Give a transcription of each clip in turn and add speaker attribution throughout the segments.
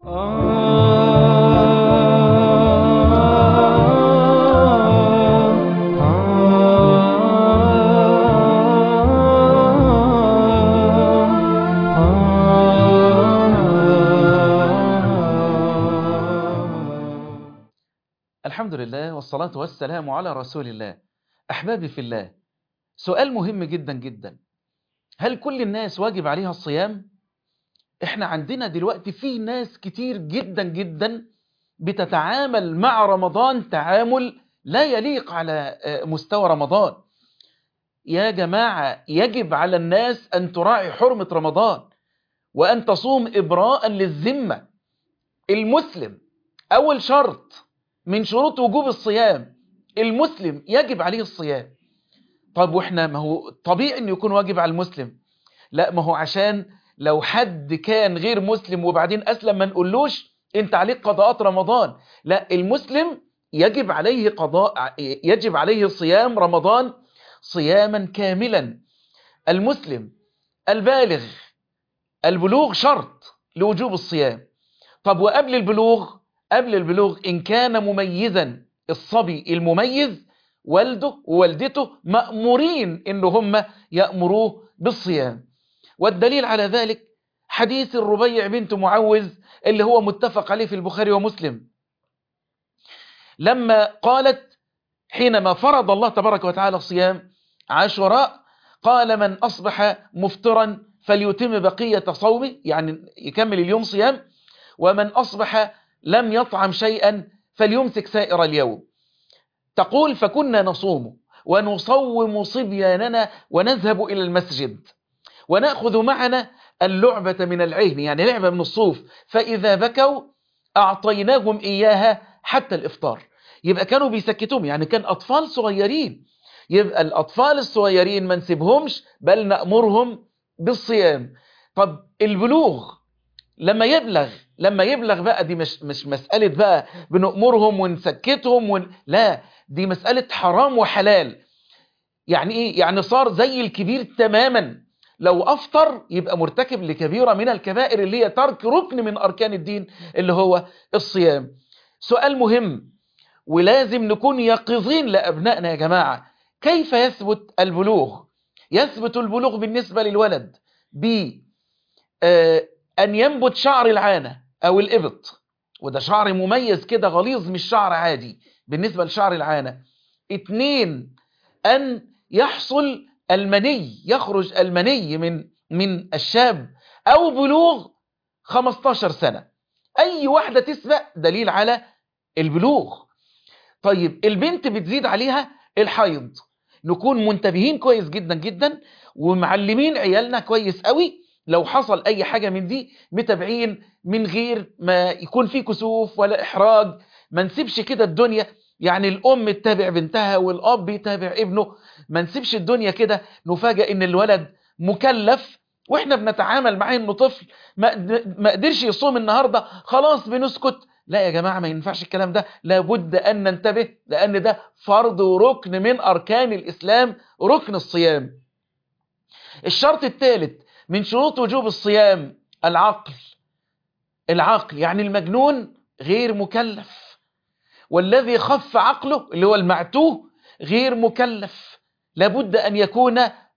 Speaker 1: الحمد لله والصلاة والسلام على رسول الله أحبابي في الله سؤال مهم جدا جدا هل كل الناس واجب عليها الصيام؟ احنا عندنا دلوقتي في ناس كتير جدا جدا بتتعامل مع رمضان تعامل لا يليق على مستوى رمضان يا جماعة يجب على الناس أن تراعي حرمة رمضان وأن تصوم إبراء للذمة المسلم أول شرط من شروط وجوب الصيام المسلم يجب عليه الصيام طب واحنا ما هو طبيعي انه يكون واجب على المسلم لا ما هو عشان لو حد كان غير مسلم وبعدين اسلم ما نقولوش انت عليك قضاءات رمضان لا المسلم يجب عليه قضاء يجب عليه صيام رمضان صياما كاملا المسلم البالغ البلوغ شرط لوجوب الصيام طب وقبل البلوغ قبل البلوغ إن كان مميزا الصبي المميز والده ووالدته مأمورين إن هم يأمروه بالصيام والدليل على ذلك حديث الربيع بنت معوذ اللي هو متفق عليه في البخاري ومسلم لما قالت حينما فرض الله تبارك وتعالى صيام عاشوراء قال من أصبح مفطرا فليتم بقية صومه يعني يكمل اليوم صيام ومن أصبح لم يطعم شيئا فليمسك سائر اليوم تقول فكنا نصوم ونصوم صبياننا ونذهب إلى المسجد ونأخذ معنا اللعبة من العهن يعني لعبة من الصوف فإذا بكوا أعطيناهم إياها حتى الإفطار يبقى كانوا بيسكتهم يعني كان أطفال صغيرين يبقى الأطفال الصغيرين ما نسيبهمش بل نأمرهم بالصيام طب البلوغ لما يبلغ لما يبلغ بقى دي مش مش مسألة بقى بنأمرهم ونسكتهم ون... لا دي مسألة حرام وحلال يعني ايه يعني صار زي الكبير تماما لو أفطر يبقى مرتكب لكبيرة من الكبائر اللي هي ترك ركن من أركان الدين اللي هو الصيام سؤال مهم ولازم نكون يقظين لأبنائنا يا جماعة كيف يثبت البلوغ يثبت البلوغ بالنسبة للولد ب آه أن ينبت شعر العانة أو الإبط وده شعر مميز كده غليظ مش شعر عادي بالنسبة لشعر العانة اتنين أن يحصل المني يخرج المني من من الشاب أو بلوغ 15 سنة أي واحدة تسبق دليل على البلوغ طيب البنت بتزيد عليها الحيض نكون منتبهين كويس جدا جدا ومعلمين عيالنا كويس قوي لو حصل اي حاجة من دي متابعين من غير ما يكون في كسوف ولا احراج ما نسيبش كده الدنيا يعني الام تتابع بنتها والاب يتابع ابنه ما نسيبش الدنيا كده نفاجئ ان الولد مكلف واحنا بنتعامل معاه انه طفل ما قدرش يصوم النهارده خلاص بنسكت لا يا جماعة ما ينفعش الكلام ده لابد أن ننتبه لأن ده فرض وركن من أركان الإسلام ركن الصيام الشرط الثالث من شروط وجوب الصيام العقل العقل يعني المجنون غير مكلف والذي خف عقله اللي هو المعتوه غير مكلف لابد أن يكون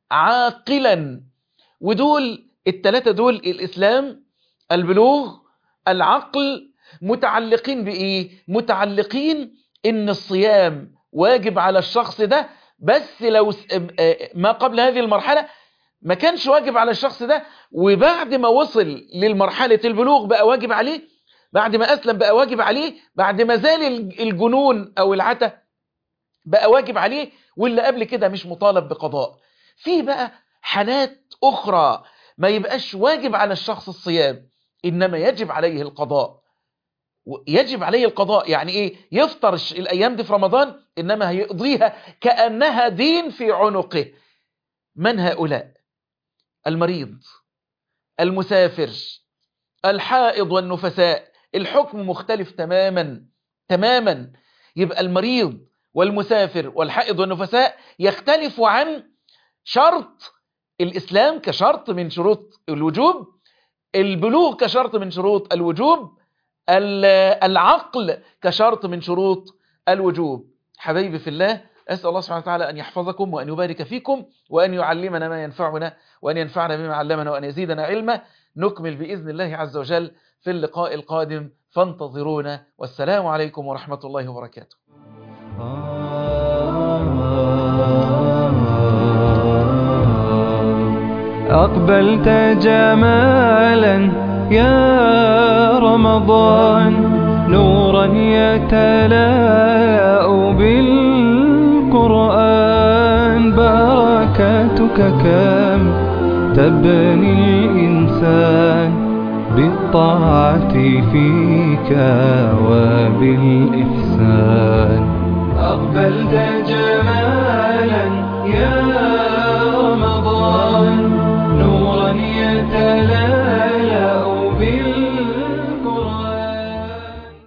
Speaker 1: عاقلا ودول الثلاثة دول الإسلام البلوغ العقل متعلقين بإيه؟ متعلقين إن الصيام واجب على الشخص ده بس لو ما قبل هذه المرحلة ما كانش واجب على الشخص ده وبعد ما وصل للمرحلة البلوغ بقى واجب عليه بعد ما أسلم بقى واجب عليه بعد ما زال الجنون أو العتة بقى واجب عليه واللي قبل كده مش مطالب بقضاء في بقى حالات أخرى ما يبقاش واجب على الشخص الصيام إنما يجب عليه القضاء يجب عليه القضاء يعني ايه يفطر الايام دي في رمضان انما هيقضيها كانها دين في عنقه من هؤلاء المريض المسافر الحائض والنفساء الحكم مختلف تماما تماما يبقى المريض والمسافر والحائض والنفساء يختلف عن شرط الإسلام كشرط من شروط الوجوب البلوغ كشرط من شروط الوجوب العقل كشرط من شروط الوجوب حبايبي في الله أسأل الله سبحانه وتعالى أن يحفظكم وأن يبارك فيكم وأن يعلمنا ما ينفعنا وأن ينفعنا بما علمنا وأن يزيدنا علما نكمل بإذن الله عز وجل في اللقاء القادم فانتظرونا والسلام عليكم ورحمة الله وبركاته
Speaker 2: أقبلت جمالا يا رمضان نورا يتلاء بالقرآن بركاتك كم تبني الإنسان بالطاعة فيك وبالإحسان أقبلت جمالا يا